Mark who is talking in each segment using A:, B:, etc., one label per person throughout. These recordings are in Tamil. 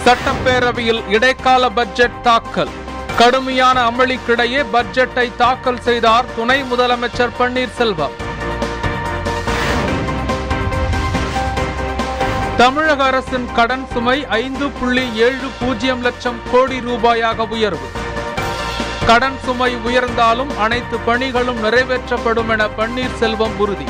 A: சட்டப்பேரவையில் இடைக்கால பட்ஜெட் தாக்கல் கடுமையான அமளிக்கிடையே பட்ஜெட்டை தாக்கல் செய்தார் துணை முதலமைச்சர் பன்னீர்செல்வம் தமிழக அரசின் கடன் சுமை ஐந்து புள்ளி ஏழு பூஜ்ஜியம் லட்சம் கோடி ரூபாயாக உயர்வு கடன் சுமை உயர்ந்தாலும் அனைத்து பணிகளும் நிறைவேற்றப்படும் என பன்னீர்செல்வம் உறுதி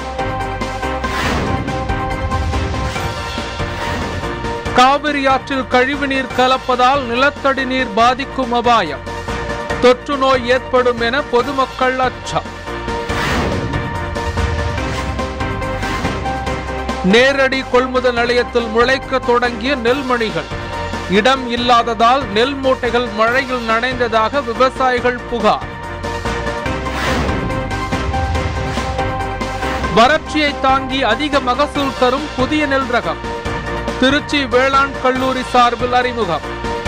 A: காவிரி ஆற்றில் கழிவுநீர் கலப்பதால் நிலத்தடி நீர் பாதிக்கும் அபாயம் தொற்று நோய் ஏற்படும் என பொதுமக்கள் அச்சம் நேரடி கொள்முதல் நிலையத்தில் முளைக்க தொடங்கிய நெல்மணிகள் இடம் இல்லாததால் நெல் மூட்டைகள் மழையில் நனைந்ததாக விவசாயிகள் புகார் வறட்சியை தாங்கி அதிக மகசூல் தரும் புதிய நெல் ரகம் திருச்சி வேளாண் கல்லூரி சார்பில் அறிமுகம்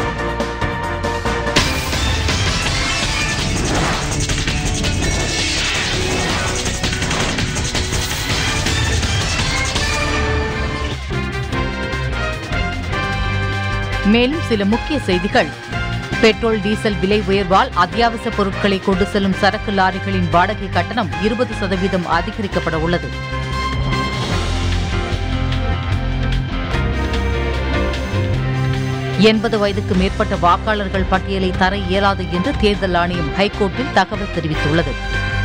B: மேலும் சில முக்கிய செய்திகள் பெட்ரோல் டீசல் விலை உயர்வால் அத்தியாவசிய பொருட்களை கொண்டு செல்லும் சரக்கு லாரிகளின் வாடகை கட்டணம் இருபது சதவீதம் அதிகரிக்கப்பட உள்ளது எண்பது வயதுக்கு மேற்பட்ட வாக்காளர்கள் பட்டியலை தர இயலாது என்று தேர்தல் ஆணையம் ஹைகோர்ட்டில் தகவல் தெரிவித்துள்ளது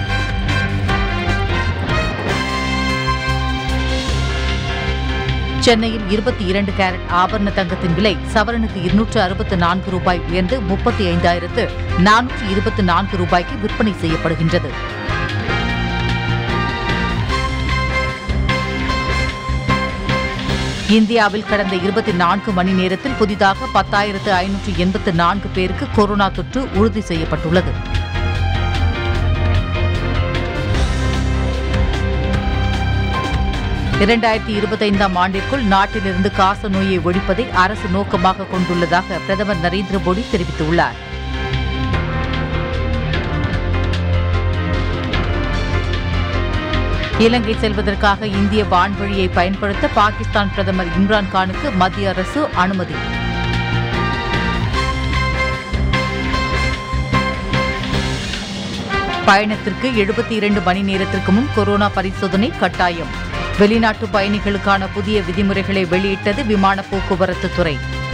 B: சென்னையில் இருபத்தி இரண்டு கேரட் ஆபரண தங்கத்தின் விலை சவரனுக்கு இருநூற்று அறுபத்து நான்கு ரூபாய் உயர்ந்து முப்பத்தி ஐந்தாயிரத்து நானூற்று இருபத்தி நான்கு ரூபாய்க்கு விற்பனை செய்யப்படுகின்றது இந்தியாவில் கடந்த இருபத்தி நான்கு மணி நேரத்தில் புதிதாக பத்தாயிரத்து ஐநூற்று எண்பத்து நான்கு பேருக்கு கொரோனா தொற்று உறுதி செய்யப்பட்டுள்ளது இரண்டாயிரத்தி இருபத்தைந்தாம் ஆண்டிற்குள் நாட்டிலிருந்து காச நோயை ஒழிப்பதை அரசு நோக்கமாக கொண்டுள்ளதாக பிரதமர் நரேந்திர மோடி தெரிவித்துள்ளார் இலங்கை செல்வதற்காக இந்திய வான்வழியை பயன்படுத்த பாகிஸ்தான் பிரதமர் இம்ரான் கானுக்கு மத்திய அரசு அனுமதி பயணத்திற்கு எழுபத்தி இரண்டு மணி நேரத்திற்கு முன் கொரோனா பரிசோதனை கட்டாயம் வெளிநாட்டு பயணிகளுக்கான புதிய விதிமுறைகளை வெளியிட்டது விமான போக்குவரத்து துறை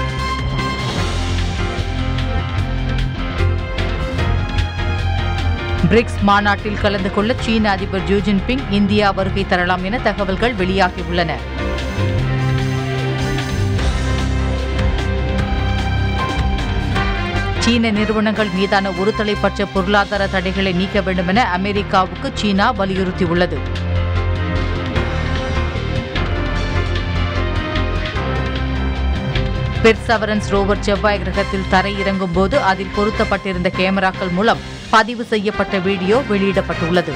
B: பிரிக்ஸ் மாநாட்டில் கலந்து கொள்ள சீன அதிபர் ஜூ ஜின்பிங் இந்தியா வருகை தரலாம் என தகவல்கள் வெளியாகியுள்ளன சீன நிறுவனங்கள் மீதான ஒருதலைப்பட்ச பொருளாதார தடைகளை நீக்க வேண்டும் என அமெரிக்காவுக்கு சீனா வலியுறுத்தியுள்ளது பெர்சவரன்ஸ் ரோவர் செவ்வாய் கிரகத்தில் தரையிறங்கும் போது அதில் பொருத்தப்பட்டிருந்த கேமராக்கள் மூலம் பதிவு செய்யப்பட்ட வீடியோ வெளியிடப்பட்டுள்ளது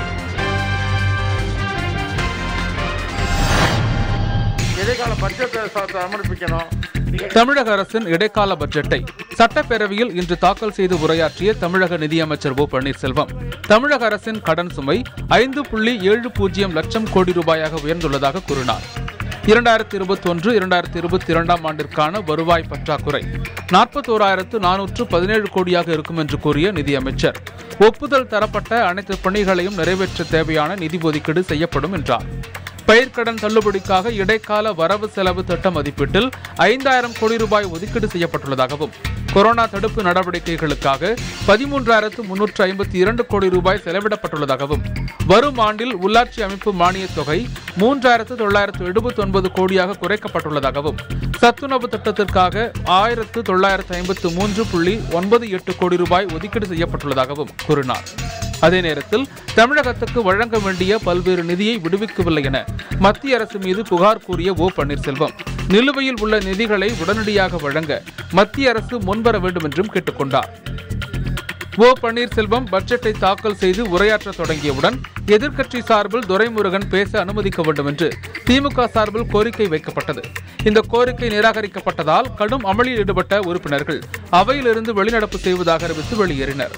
C: எதிர்கால பட்ஜெட்டை சமர்ப்பிக்கணும்
A: தமிழக அரசின் இடைக்கால பட்ஜெட்டை சட்டப்பேரவையில் இன்று தாக்கல் செய்து உரையாற்றிய தமிழக நிதியமைச்சர் ஓ பன்னீர்செல்வம் தமிழக அரசின் கடன் சுமை ஐந்து புள்ளி ஏழு பூஜ்ஜியம் லட்சம் கோடி ரூபாயாக உயர்ந்துள்ளதாக கூறினார் இரண்டாயிரத்தி இருபத்தி ஒன்று இரண்டாயிரத்தி இருபத்தி இரண்டாம் ஆண்டிற்கான வருவாய் பற்றாக்குறை நாற்பத்தோராயிரத்து நானூற்று பதினேழு கோடியாக இருக்கும் என்று கூறிய நிதியமைச்சர் ஒப்புதல் தரப்பட்ட அனைத்து பணிகளையும் நிறைவேற்ற தேவையான நிதி ஒதுக்கீடு செய்யப்படும் என்றார் பயிர்க்கடன் தள்ளுபடிக்காக இடைக்கால வரவு செலவு திட்ட மதிப்பீட்டில் ஐந்தாயிரம் கோடி ரூபாய் ஒதுக்கீடு செய்யப்பட்டுள்ளதாகவும் கொரோனா தடுப்பு நடவடிக்கைகளுக்காக பதிமூன்றாயிரத்து முன்னூற்று ஐம்பத்தி இரண்டு கோடி ரூபாய் செலவிடப்பட்டுள்ளதாகவும் வரும் ஆண்டில் உள்ளாட்சி அமைப்பு மானியத் தொகை மூன்றாயிரத்து தொள்ளாயிரத்து எழுபத்தி ஒன்பது கோடியாக குறைக்கப்பட்டுள்ளதாகவும் சத்துணவு திட்டத்திற்காக ஆயிரத்து தொள்ளாயிரத்து ஐம்பத்து மூன்று புள்ளி ஒன்பது எட்டு கோடி ரூபாய் ஒதுக்கீடு செய்யப்பட்டுள்ளதாகவும் கூறினார் அதே நேரத்தில் தமிழகத்துக்கு வழங்க வேண்டிய பல்வேறு நிதியை விடுவிக்கவில்லை என மத்திய அரசு மீது புகார் கூறிய ஓ பன்னீர்செல்வம் நிலுவையில் உள்ள நிதிகளை உடனடியாக வழங்க மத்திய அரசு முன்வர வேண்டும் என்றும் கேட்டுக்கொண்டார் ஓ பன்னீர்செல்வம் பட்ஜெட்டை தாக்கல் செய்து உரையாற்ற தொடங்கியவுடன் எதிர்க்கட்சி சார்பில் துரைமுருகன் பேச அனுமதிக்க வேண்டும் என்று திமுக சார்பில் கோரிக்கை வைக்கப்பட்டது இந்த கோரிக்கை நிராகரிக்கப்பட்டதால் கடும் அமளியில் ஈடுபட்ட உறுப்பினர்கள் அவையிலிருந்து வெளிநடப்பு செய்வதாக அறிவித்து வெளியேறினர்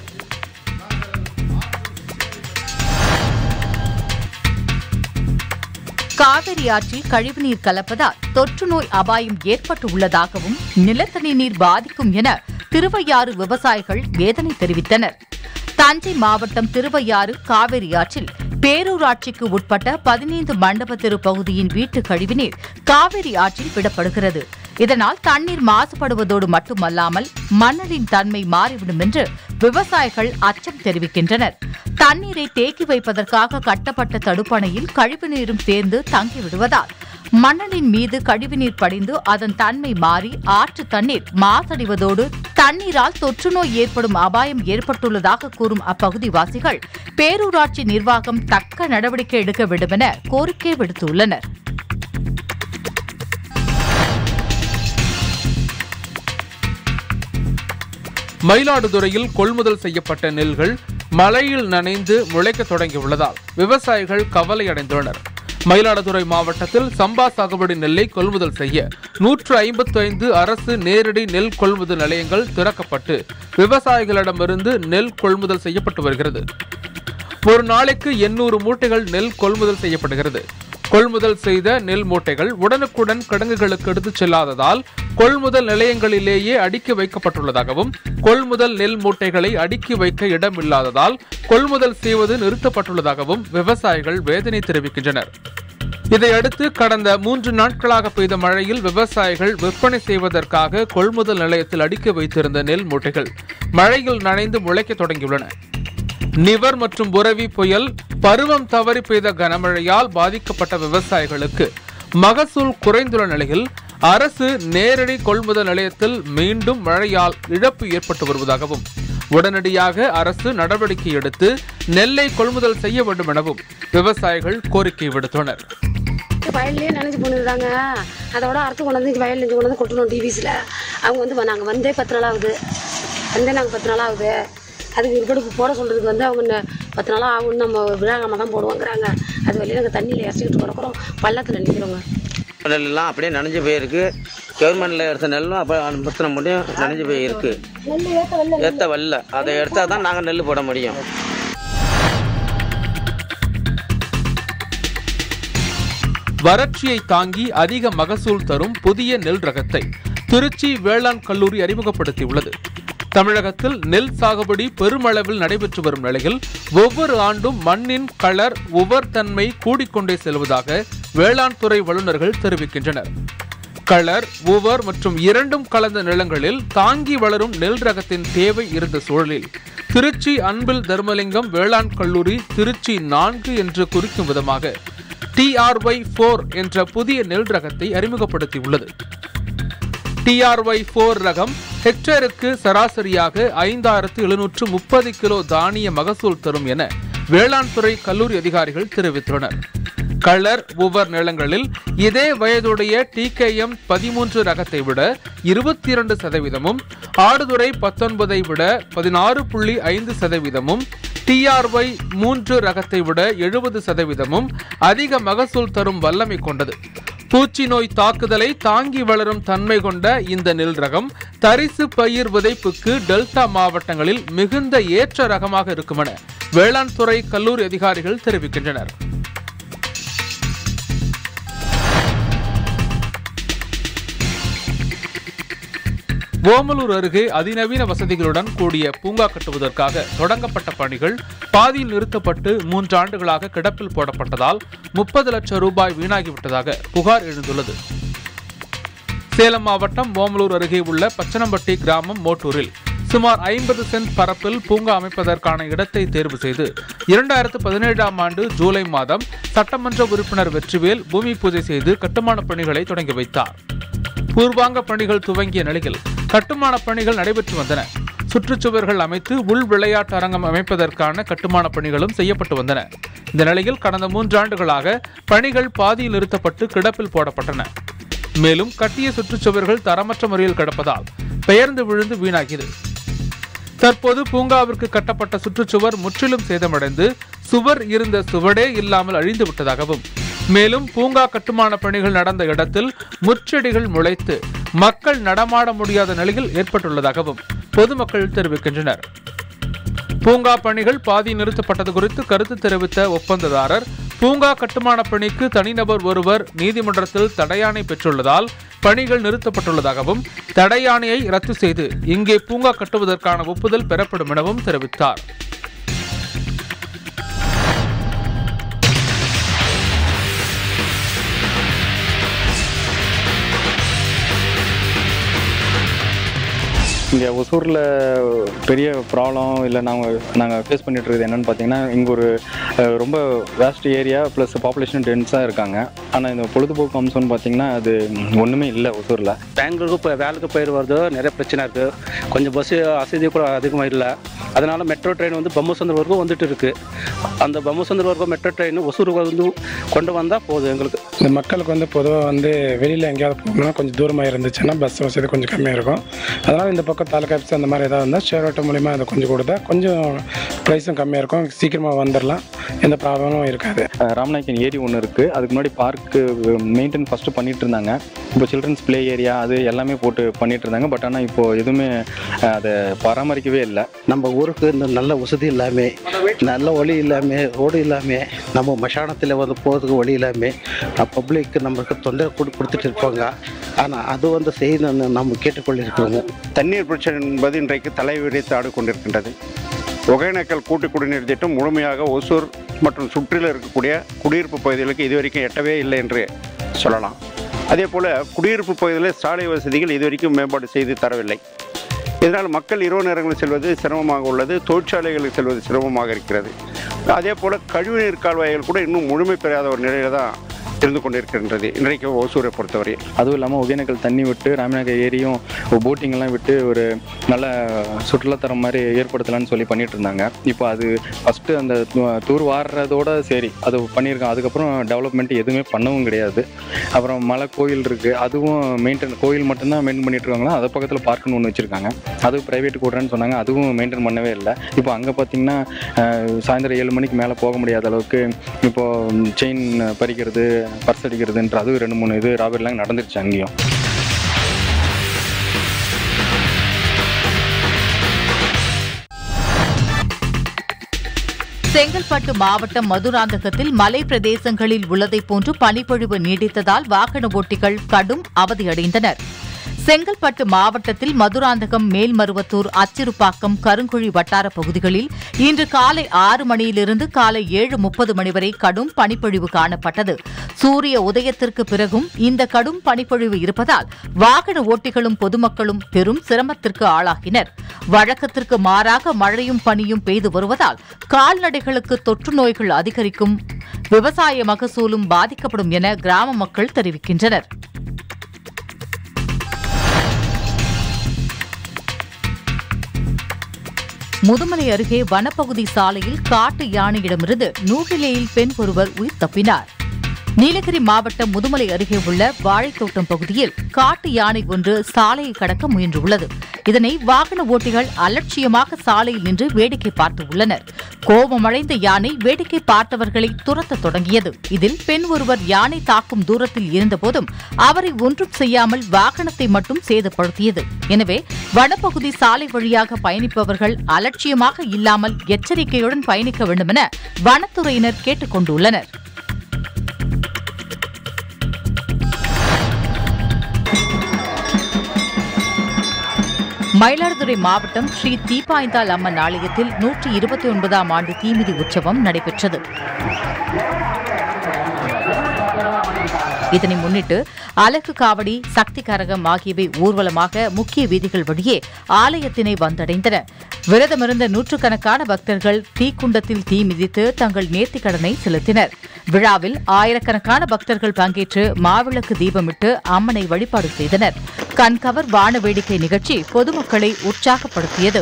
B: காவிரி ஆற்றில் கழிவுநீர் கலப்பதால் தொற்று நோய் அபாயம் ஏற்பட்டு உள்ளதாகவும் நிலத்தடி நீர் பாதிக்கும் என திருவையாறு விவசாயிகள் வேதனை தெரிவித்தனர் தஞ்சை மாவட்டம் திருவையாறு காவிரி ஆற்றில் பேரூராட்சிக்கு உட்பட்ட பதினைந்து மண்டப தெரு பகுதியின் வீட்டு கழிவுநீர் காவிரி ஆற்றில் விடப்படுகிறது இதனால் தண்ணீர் மாசுபடுவதோடு மட்டுமல்லாமல் மணலின் தன்மை மாறிவிடும் என்று விவசாயிகள் அச்சம் தெரிவிக்கின்றனர் தண்ணீரை தேக்கி வைப்பதற்காக கட்டப்பட்ட தடுப்பணையில் கழிவுநீரும் சேர்ந்து தங்கிவிடுவதால் மணலின் மீது கழிவுநீர் படிந்து அதன் தன்மை மாறி ஆற்று தண்ணீர் மாசடைவதோடு தண்ணீரால் தொற்றுநோய் ஏற்படும் அபாயம் ஏற்பட்டுள்ளதாக கூறும் அப்பகுதிவாசிகள் பேரூராட்சி நிர்வாகம் தக்க நடவடிக்கை எடுக்க வேண்டுமென கோரிக்கை விடுத்துள்ளனர்
A: மயிலாடுதுறையில் கொள்முதல் செய்யப்பட்ட நெல்கள் மழையில் நனைந்து முளைக்க தொடங்கியுள்ளதால் விவசாயிகள் கவலையடைந்துள்ளனர் மயிலாடுதுறை மாவட்டத்தில் சம்பா சாகுபடி நெல்லை கொள்முதல் செய்ய நூற்று ஐம்பத்தி ஐந்து அரசு நேரடி நெல் கொள்முதல் நிலையங்கள் திறக்கப்பட்டு விவசாயிகளிடமிருந்து நெல் கொள்முதல் செய்யப்பட்டு வருகிறது ஒரு நாளைக்கு எண்ணூறு மூட்டைகள் நெல் கொள்முதல் செய்யப்படுகிறது கொள்முதல் செய்த நெல் மூட்டைகள் உடனுக்குடன் கிடங்குகளுக்கு எடுத்துச் செல்லாததால் கொள்முதல் நிலையங்களிலேயே அடுக்கி வைக்கப்பட்டுள்ளதாகவும் கொள்முதல் நெல் மூட்டைகளை அடுக்கி வைக்க இடமில்லாததால் கொள்முதல் செய்வது நிறுத்தப்பட்டுள்ளதாகவும் விவசாயிகள் வேதனை தெரிவிக்கின்றனர் இதையடுத்து கடந்த மூன்று நாட்களாக பெய்த மழையில் விவசாயிகள் விற்பனை செய்வதற்காக கொள்முதல் நிலையத்தில் அடுக்கி வைத்திருந்த நெல் மூட்டைகள் மழையில் நனைந்து முளைக்க தொடங்கியுள்ளன நிவர் மற்றும் புரவி புயல் பருவம் தவறி பெய்த கனமழையால் பாதிக்கப்பட்ட விவசாயிகளுக்கு மகசூல் குறைந்துள்ள நிலையில் அரசு நேரடி கொள்முதல் நிலையத்தில் மீண்டும் மழையால் இழப்பு ஏற்பட்டு வருவதாகவும் உடனடியாக அரசு நடவடிக்கை எடுத்து நெல்லை கொள்முதல் செய்ய வேண்டும் எனவும் விவசாயிகள் கோரிக்கை விடுத்தனர்
D: வயல்லையே நினைஞ்சு போனதுதாங்க அதோட அறுத்து கொண்டு வந்து வயல் நெஞ்சு கொண்டு வந்து கொட்டணும் டிவிஸில் அவங்க வந்து நாங்கள் வந்தே பத்து நாள் ஆகுது வந்தே நாங்கள் பத்து நாள் ஆகுது அதுக்கு இருபடுப்பு போட சொல்கிறதுக்கு வந்து அவங்க ந- பத்து நாளாக ஆகும்னு நம்ம விழாகாம தான் போடுவாங்கிறாங்க அது வழியாக நாங்கள் தண்ணியில் இறச்சிக்கிட்டு கிடக்குறோம் பள்ளத்தில் நிற்கிறோங்க
E: நெல்லாம் அப்படியே நனைஞ்சு போயிருக்கு கவர்மெண்ட்ல எடுத்த நெல்லும் அப்போ முத்தின முடியும் நனைஞ்சு போயிருக்கு ஏற்ற வரல அதை எடுத்தா தான் நாங்கள் நெல் போட முடியும்
A: வறட்சியை தாங்கி அதிக மகசூல் தரும் புதிய நெல் ரகத்தை திருச்சி வேளாண் கல்லூரி அறிமுகப்படுத்தியுள்ளது தமிழகத்தில் நெல் சாகுபடி பெருமளவில் நடைபெற்று வரும் நிலையில் ஒவ்வொரு ஆண்டும் மண்ணின் கலர் உவர் தன்மை கூடிக்கொண்டே செல்வதாக வேளாண் துறை வல்லுநர்கள் தெரிவிக்கின்றனர் களர் உவர் மற்றும் இரண்டும் கலந்த நிலங்களில் தாங்கி வளரும் நெல் ரகத்தின் தேவை இருந்த சூழலில் திருச்சி அன்பில் தர்மலிங்கம் வேளாண் கல்லூரி திருச்சி நான்கு என்று குறிக்கும் விதமாக டிஆர்ஒய் ஃபோர் என்ற புதிய நெல் ரகத்தை அறிமுகப்படுத்தியுள்ளது டிஆர்ஒய் ஃபோர் ரகம் ஹெக்டேருக்கு சராசரியாக ஐந்தாயிரத்து எழுநூற்று முப்பது கிலோ தானிய மகசூல் தரும் என வேளாண் துறை கல்லூரி அதிகாரிகள் தெரிவித்துள்ளனர் களர் உவர் நிலங்களில் இதே வயதுடைய டிகேஎம் பதிமூன்று ரகத்தை விட இருபத்தி இரண்டு சதவீதமும் ஆடுதுறை பத்தொன்பதை விட பதினாறு புள்ளி ஐந்து சதவீதமும் டிஆர்ஒய் மூன்று ரகத்தை விட எழுபது சதவீதமும் அதிக மகசூல் தரும் வல்லமை கொண்டது பூச்சி நோய் தாக்குதலை தாங்கி வளரும் தன்மை கொண்ட இந்த நெல் ரகம் தரிசு பயிர் விதைப்புக்கு டெல்டா மாவட்டங்களில் மிகுந்த ஏற்ற ரகமாக இருக்குமென வேளாண் துறை கல்லூரி அதிகாரிகள் தெரிவிக்கின்றனர் ஓமலூர் அருகே அதிநவீன வசதிகளுடன் கூடிய பூங்கா கட்டுவதற்காக தொடங்கப்பட்ட பணிகள் பாதியில் நிறுத்தப்பட்டு மூன்று ஆண்டுகளாக கிடப்பில் போடப்பட்டதால் முப்பது லட்சம் ரூபாய் வீணாகிவிட்டதாக புகார் எழுந்துள்ளது சேலம் மாவட்டம் ஓமலூர் அருகே உள்ள பச்சனம்பட்டி கிராமம் மோட்டூரில் சுமார் ஐம்பது சென்ட் பரப்பில் பூங்கா அமைப்பதற்கான இடத்தை தேர்வு செய்து இரண்டாயிரத்து பதினேழாம் ஆண்டு ஜூலை மாதம் சட்டமன்ற உறுப்பினர் வெற்றிவேல் பூமி பூஜை செய்து கட்டுமான பணிகளை தொடங்கி வைத்தார் பூர்வாங்க பணிகள் துவங்கிய நிலையில் கட்டுமான பணிகள் நடைபெற்று வந்தன சுற்றுச்சுவர்கள் அமைத்து உள் விளையாட்டு அரங்கம் அமைப்பதற்கான கட்டுமான பணிகளும் செய்யப்பட்டு வந்தன இந்த நிலையில் கடந்த மூன்றாண்டுகளாக பணிகள் பாதியில் நிறுத்தப்பட்டு கிடப்பில் போடப்பட்டன மேலும் கட்டிய சுற்றுச்சுவர்கள் தரமற்ற முறையில் கிடப்பதால் பெயர்ந்து விழுந்து வீணாகியது தற்போது பூங்காவிற்கு கட்டப்பட்ட சுற்றுச்சுவர் முற்றிலும் சேதமடைந்து சுவர் இருந்த சுவடே இல்லாமல் அழிந்து விட்டதாகவும் மேலும் பூங்கா கட்டுமான பணிகள் நடந்த இடத்தில் முச்செடிகள் முளைத்து மக்கள் நடமாட முடியாத நிலையில் ஏற்பட்டுள்ளதாகவும் பொதுமக்கள் தெரிவிக்கின்றனர் பூங்கா பணிகள் பாதி நிறுத்தப்பட்டது குறித்து கருத்து தெரிவித்த ஒப்பந்ததாரர் பூங்கா கட்டுமான பணிக்கு தனிநபர் ஒருவர் நீதிமன்றத்தில் தடையாணை பெற்றுள்ளதால் பணிகள் நிறுத்தப்பட்டுள்ளதாகவும் தடையாணையை ரத்து செய்து இங்கே பூங்கா கட்டுவதற்கான ஒப்புதல் பெறப்படும் எனவும் தெரிவித்தார்
F: இங்கே ஒசூரில் பெரிய ப்ராப்ளம் இல்லை நாங்கள் நாங்கள் ஃபேஸ் பண்ணிட்டு இருக்குது என்னென்னு பார்த்தீங்கன்னா இங்கே ஒரு அஹ், ரொம்ப வேஸ்ட் ஏரியா ப்ளஸ் பாப்புலேஷன் டென்ஸாக இருக்காங்க ஆனால் இந்த பொழுதுபோக்கு அம்சம்னு பார்த்தீங்கன்னா அது ஒன்றுமே இல்லை ஒசூரில்
G: பெங்களூருக்கு இப்போ வேலைக்கு போயிட்டு வருது நிறைய பிரச்சனை இருக்குது கொஞ்சம் பஸ்ஸு வசதி கூட அதிகமாக இல்லை அதனால் மெட்ரோ ட்ரெயின் வந்து பொம்மசந்தர் வரைக்கும் வந்துட்டு இருக்குது அந்த பொம்மசந்தர் வரைக்கும் மெட்ரோ ட்ரெயின் ஒசூருக்கு வந்து கொண்டு வந்தால் போதும் எங்களுக்கு
H: இந்த மக்களுக்கு வந்து பொதுவாக வந்து வெளியில் எங்கேயாவது போகணும்னா கொஞ்சம் தூரமாக இருந்துச்சுன்னா பஸ் வசதி கொஞ்சம் கம்மியாக இருக்கும் அதனால் இந்த பக்கம் தாலுக்கா ஆஃபீஸ் அந்த மாதிரி ஏதாவது இருந்தால் ஷேர் ஆட்டோ மூலிமா அதை கொஞ்சம் கொடுத்தா கொஞ்சம் ப்ரைஸும் கம்மியாக இருக்கும் சீக்கிரமாக வந்துடலாம் எந்த ப்ராப்ளமும் இருக்காது
F: அஹ், ராமநாயக்கன் ஏரி ஒன்று இருக்குது அதுக்கு முன்னாடி பார்க்கு மெயின்டைன் ஃபஸ்ட்டு பண்ணிட்டு இருந்தாங்க இப்போ சில்ட்ரன்ஸ் ப்ளே ஏரியா அது எல்லாமே போட்டு பண்ணிட்டு இருந்தாங்க பட் ஆனால் இப்போ எதுவுமே அஹ், அதை பராமரிக்கவே இல்லை
I: நம்ம ஊருக்கு இந்த நல்ல வசதி இல்லாமல் நல்ல வழி இல்லாமல் ரோடு இல்லாமல் நம்ம மசானத்தில் வந்து போகிறதுக்கு வழி இல்லாமல் பப்ளிக்கு நமக்கு தொந்தரவு கொடு கொடுத்துட்டு இருப்பாங்க ஆனால் அது வந்து செய்யணும்னு நம்ம கேட்டுக்கொள்ளிருக்கிறோம்
J: தண்ணீர் பிரச்சனை என்பது இன்றைக்கு தலைவிரித்து ஆடு கொண்டிருக்கின்றது ஒகேனக்கல் கூட்டு குடிநீர் திட்டம் முழுமையாக ஒசூர் மற்றும் சுற்றிலும் இருக்கக்கூடிய குடியிருப்பு பகுதிகளுக்கு இதுவரைக்கும் எட்டவே இல்லை என்று சொல்லலாம் அதே போல் குடியிருப்பு பகுதிகளில் சாலை வசதிகள் இதுவரைக்கும் மேம்பாடு செய்து தரவில்லை இதனால் மக்கள் இரவு நேரங்களில் செல்வது சிரமமாக உள்ளது தொழிற்சாலைகளுக்கு செல்வது சிரமமாக இருக்கிறது அதே போல் கழிவுநீர் கால்வாய்கள் கூட இன்னும் முழுமை பெறாத ஒரு நிலையில தான் இருந்து கொண்டிருக்கின்றது இன்றைக்கு ஒசூரை பொறுத்தவரை
F: அதுவும் இல்லாமல் ஒகேனக்கல் தண்ணி விட்டு ராமநாயக்கர் ஏரியும் போட்டிங் எல்லாம் விட்டு ஒரு நல்ல சுற்றுலாத்தரம் மாதிரி ஏற்படுத்தலாம்னு சொல்லி பண்ணிட்டு இருந்தாங்க இப்போ அது ஃபஸ்ட்டு அந்த து- தூர் வாடுறதோட சரி அது பண்ணியிருக்காங்க அதுக்கப்புறம் டெவலப்மெண்ட் எதுவுமே பண்ணவும் கிடையாது அப்புறம் மலை கோயில் இருக்குது அதுவும் மெயின்டைன் கோயில் மட்டும்தான் மெயின்டைன் பண்ணிட்டு இருக்காங்களா அது பக்கத்தில் பார்க்குன்னு ஒன்று வச்சுருக்காங்க அது ப்ரைவேட் கூடுறேன்னு சொன்னாங்க அதுவும் மெயின்டைன் பண்ணவே இல்லை இப்போ அங்கே பார்த்தீங்கன்னா அஹ், சாயந்தரம் ஏழு மணிக்கு மேலே போக முடியாத அளவுக்கு இப்போது செயின் பறிக்கிறது பர்ஸ் அடிக்கிறதுன்ற அது ரெண்டு மூணு இது ராபர்ட்லாம் நடந்துருச்சு அங்கேயும்
B: செங்கல்பட்டு மாவட்டம் மதுராந்தகத்தில் மலை பிரதேசங்களில் உள்ளதைப் போன்று பனிப்பொழிவு நீடித்ததால் வாகன ஓட்டிகள் கடும் அவதியடைந்தனர் செங்கல்பட்டு மாவட்டத்தில் மதுராந்தகம் மேல்மருவத்தூர் அச்சிறுப்பாக்கம் கருங்குழி வட்டார பகுதிகளில் இன்று காலை ஆறு மணியிலிருந்து காலை ஏழு முப்பது மணி வரை கடும் பனிப்பொழிவு காணப்பட்டது சூரிய உதயத்திற்கு பிறகும் இந்த கடும் பனிப்பொழிவு இருப்பதால் வாகன ஓட்டிகளும் பொதுமக்களும் பெரும் சிரமத்திற்கு ஆளாகினர் வழக்கத்திற்கு மாறாக மழையும் பனியும் பெய்து வருவதால் கால்நடைகளுக்கு தொற்று நோய்கள் அதிகரிக்கும் விவசாய மகசூலும் பாதிக்கப்படும் என கிராம மக்கள் தெரிவிக்கின்றனர் முதுமலை அருகே வனப்பகுதி சாலையில் காட்டு யானையிடமிருந்து நூற்றிலேயில் பெண் ஒருவர் உயிர் தப்பினார் நீலகிரி மாவட்டம் முதுமலை அருகே உள்ள வாழைத்தோட்டம் பகுதியில் காட்டு யானை ஒன்று சாலையை கடக்க முயன்றுள்ளது இதனை வாகன ஓட்டிகள் அலட்சியமாக சாலையில் நின்று வேடிக்கை பார்த்து உள்ளனர் கோபமடைந்த யானை வேடிக்கை பார்த்தவர்களை துரத்தத் தொடங்கியது இதில் பெண் ஒருவர் யானை தாக்கும் தூரத்தில் இருந்தபோதும் அவரை ஒன்றும் செய்யாமல் வாகனத்தை மட்டும் சேதப்படுத்தியது எனவே வனப்பகுதி சாலை வழியாக பயணிப்பவர்கள் அலட்சியமாக இல்லாமல் எச்சரிக்கையுடன் பயணிக்க வேண்டுமென வனத்துறையினர் கேட்டுக் கொண்டுள்ளனர் மயிலாடுதுறை மாவட்டம் ஸ்ரீ தீப்பாய்ந்தாள் அம்மன் ஆலயத்தில் நூற்றி இருபத்தி ஒன்பதாம் ஆண்டு தீமிதி உற்சவம் நடைபெற்றது இதனை முன்னிட்டு அலகு காவடி சக்தி கரகம் ஆகியவை ஊர்வலமாக முக்கிய வீதிகள் வழியே ஆலயத்தினை வந்தடைந்தன விரதமிருந்த நூற்றுக்கணக்கான பக்தர்கள் தீக்குண்டத்தில் தீ மிதித்து தங்கள் நேர்த்திக்கடனை செலுத்தினர் விழாவில் ஆயிரக்கணக்கான பக்தர்கள் பங்கேற்று மாவிளக்கு தீபமிட்டு அம்மனை வழிபாடு செய்தனர் கண்கவர் வான வேடிக்கை நிகழ்ச்சி பொதுமக்களை உற்சாகப்படுத்தியது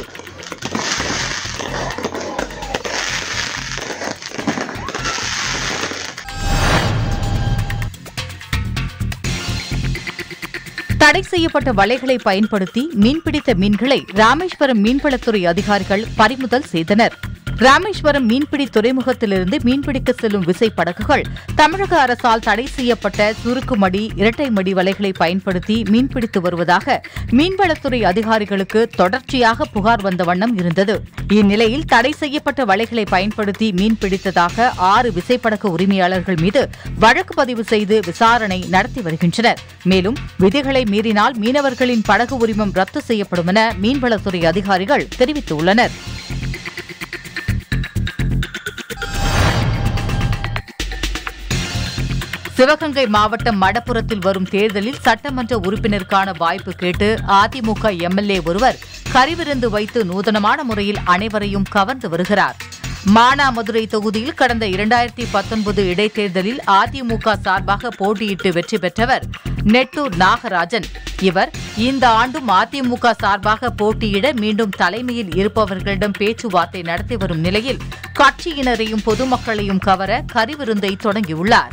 B: தடை செய்யப்பட்ட வலைகளை பயன்படுத்தி மீன்பிடித்த மீன்களை ராமேஸ்வரம் மீன்வளத்துறை அதிகாரிகள் பறிமுதல் செய்தனர் ராமேஸ்வரம் மீன்பிடி துறைமுகத்திலிருந்து மீன்பிடிக்க செல்லும் விசைப்படகுகள் தமிழக அரசால் தடை செய்யப்பட்ட சுருக்குமடி இரட்டைமடி வலைகளை பயன்படுத்தி மீன்பிடித்து வருவதாக மீன்வளத்துறை அதிகாரிகளுக்கு தொடர்ச்சியாக புகார் வந்த வண்ணம் இருந்தது இந்நிலையில் தடை செய்யப்பட்ட வலைகளை பயன்படுத்தி மீன்பிடித்ததாக ஆறு விசைப்படகு உரிமையாளர்கள் மீது வழக்கு பதிவு செய்து விசாரணை நடத்தி வருகின்றனர் மேலும் விதிகளை மீறினால் மீனவர்களின் படகு உரிமம் ரத்து செய்யப்படும் என மீன்வளத்துறை அதிகாரிகள் தெரிவித்துள்ளனர் சிவகங்கை மாவட்டம் மடப்புறத்தில் வரும் தேர்தலில் சட்டமன்ற உறுப்பினருக்கான வாய்ப்பு கேட்டு அதிமுக எம்எல்ஏ ஒருவர் கறிவிருந்து வைத்து நூதனமான முறையில் அனைவரையும் கவர்ந்து வருகிறார் மானாமதுரை தொகுதியில் கடந்த இரண்டாயிரத்தி பத்தொன்பது இடைத்தேர்தலில் அதிமுக சார்பாக போட்டியிட்டு வெற்றி பெற்றவர் நெட்டூர் நாகராஜன் இவர் இந்த ஆண்டும் அதிமுக சார்பாக போட்டியிட மீண்டும் தலைமையில் இருப்பவர்களிடம் பேச்சுவார்த்தை நடத்தி வரும் நிலையில் கட்சியினரையும் பொதுமக்களையும் கவர கறிவிருந்தை தொடங்கியுள்ளார்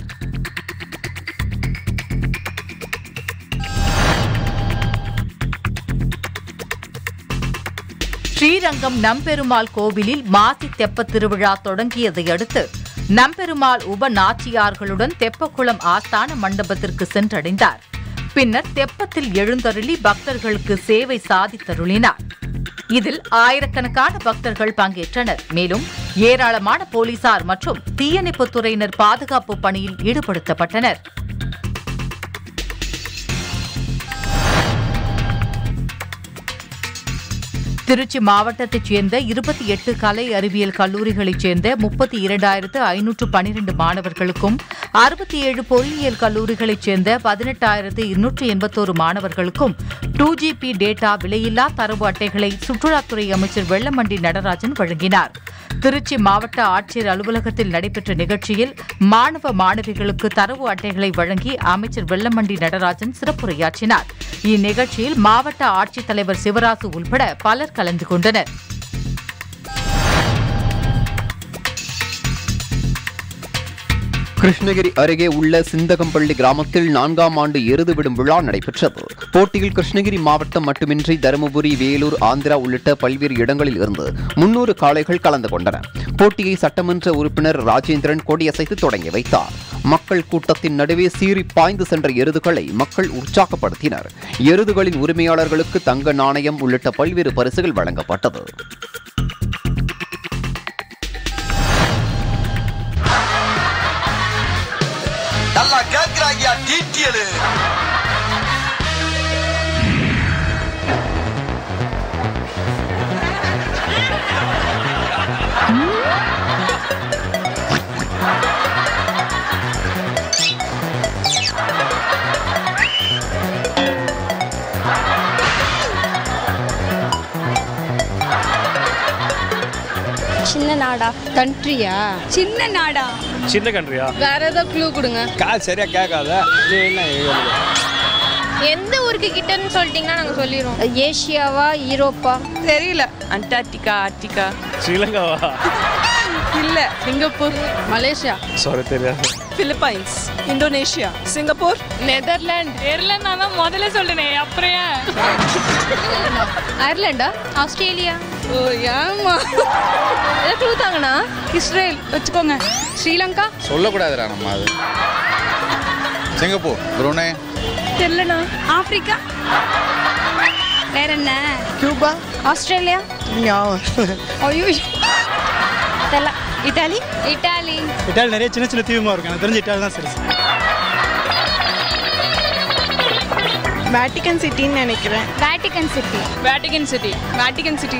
B: ஸ்ரீரங்கம் நம்பெருமாள் கோவிலில் மாசி தெப்பத் திருவிழா தொடங்கியதை அடுத்து நம்பெருமாள் உப நாச்சியார்களுடன் தெப்பக்குளம் ஆஸ்தான மண்டபத்திற்கு சென்றடைந்தார் பின்னர் தெப்பத்தில் எழுந்தருளி பக்தர்களுக்கு சேவை சாதித்தருளினார் இதில் ஆயிரக்கணக்கான பக்தர்கள் பங்கேற்றனர் மேலும் ஏராளமான போலீசார் மற்றும் தீயணைப்புத் துறையினர் பாதுகாப்பு பணியில் ஈடுபடுத்தப்பட்டனர் திருச்சி மாவட்டத்தைச் சேர்ந்த இருபத்தி எட்டு கலை அறிவியல் கல்லூரிகளைச் சேர்ந்த முப்பத்தி இரண்டாயிரத்து ஐநூற்று பனிரெண்டு மாணவர்களுக்கும் அறுபத்தி ஏழு பொறியியல் கல்லூரிகளைச் சேர்ந்த பதினெட்டாயிரத்து இருநூற்று எண்பத்தோரு மாணவர்களுக்கும் டூ ஜிபி டேட்டா விலையில்லா தரவு அட்டைகளை சுற்றுலாத்துறை அமைச்சர் வெள்ளமண்டி நடராஜன் வழங்கினார் திருச்சி மாவட்ட ஆட்சியர் அலுவலகத்தில் நடைபெற்ற நிகழ்ச்சியில் மாணவ மாணவிகளுக்கு தரவு அட்டைகளை வழங்கி அமைச்சர் வெள்ளமண்டி நடராஜன் சிறப்புரையாற்றினார் இந்நிகழ்ச்சியில் மாவட்ட ஆட்சித்தலைவர் சிவராசு உள்பட பலர் கலந்து கொண்டனர்
K: கிருஷ்ணகிரி அருகே உள்ள சிந்தகம்பள்ளி கிராமத்தில் நான்காம் ஆண்டு எருது விடும் விழா நடைபெற்றது போட்டியில் கிருஷ்ணகிரி மாவட்டம் மட்டுமின்றி தருமபுரி வேலூர் ஆந்திரா உள்ளிட்ட பல்வேறு இடங்களில் இருந்து முன்னூறு காளைகள் கலந்து கொண்டன போட்டியை சட்டமன்ற உறுப்பினர் ராஜேந்திரன் கொடியசைத்து தொடங்கி வைத்தார் மக்கள் கூட்டத்தின் நடுவே சீறி பாய்ந்து சென்ற எருதுகளை மக்கள் உற்சாகப்படுத்தினர் எருதுகளின் உரிமையாளர்களுக்கு தங்க நாணயம் உள்ளிட்ட பல்வேறு பரிசுகள் வழங்கப்பட்டது
L: நல்லா கேக்குறாங்க டீட்டியலு
M: சின்ன நாடா கண்ட்ரியா சின்ன நாடா
N: சின்ன கண்ட்ரியா
M: வேற ஏதாவது க்ளூ கொடுங்க
N: காது சரியா கேட்காத நீ என்ன எழுதுறது?
M: எந்த ஊருக்கு கிட்டன்னு சொல்லிட்டீங்கன்னா நாங்க சொல்லிடுவோம் ஏசியாவா யூரோப்பா தெரியல அண்டார்டிகா ஆர்டிகா
N: ஸ்ரீலங்காவா
M: இல்ல சிங்கப்பூர் மலேசியா
N: சாரி தெரியாது
M: Philippines Indonesia Singapore Netherlands Netherlands நான் தான் முதல்ல சொல்றேன் அப்புறம் அயர்லாண்டா ஆஸ்திரேலியா ஓ ஏமா ஏதாவது க்ளூ தாங்கண்ணா இஸ்ரேல் வச்சுக்கோங்க ஸ்ரீலங்கா
O: சொல்லக்கூடாதுடா நம்ம அது சிங்கப்பூர் புருனே
M: தெரியலண்ணா ஆப்பிரிக்கா வேற என்ன கியூபா ஆஸ்திரேலியா ஐயோ தெரியல இட்டாலி இட்டாலி
P: இட்டாலி நிறைய சின்ன சின்ன தீவுமா இருக்கும் எனக்கு தெரிஞ்ச இட்டாலி தான் சரி
Q: வேட்டிகன் சிட்டின்னு நினைக்கிறேன்
M: Vatican city Vatican city Vatican city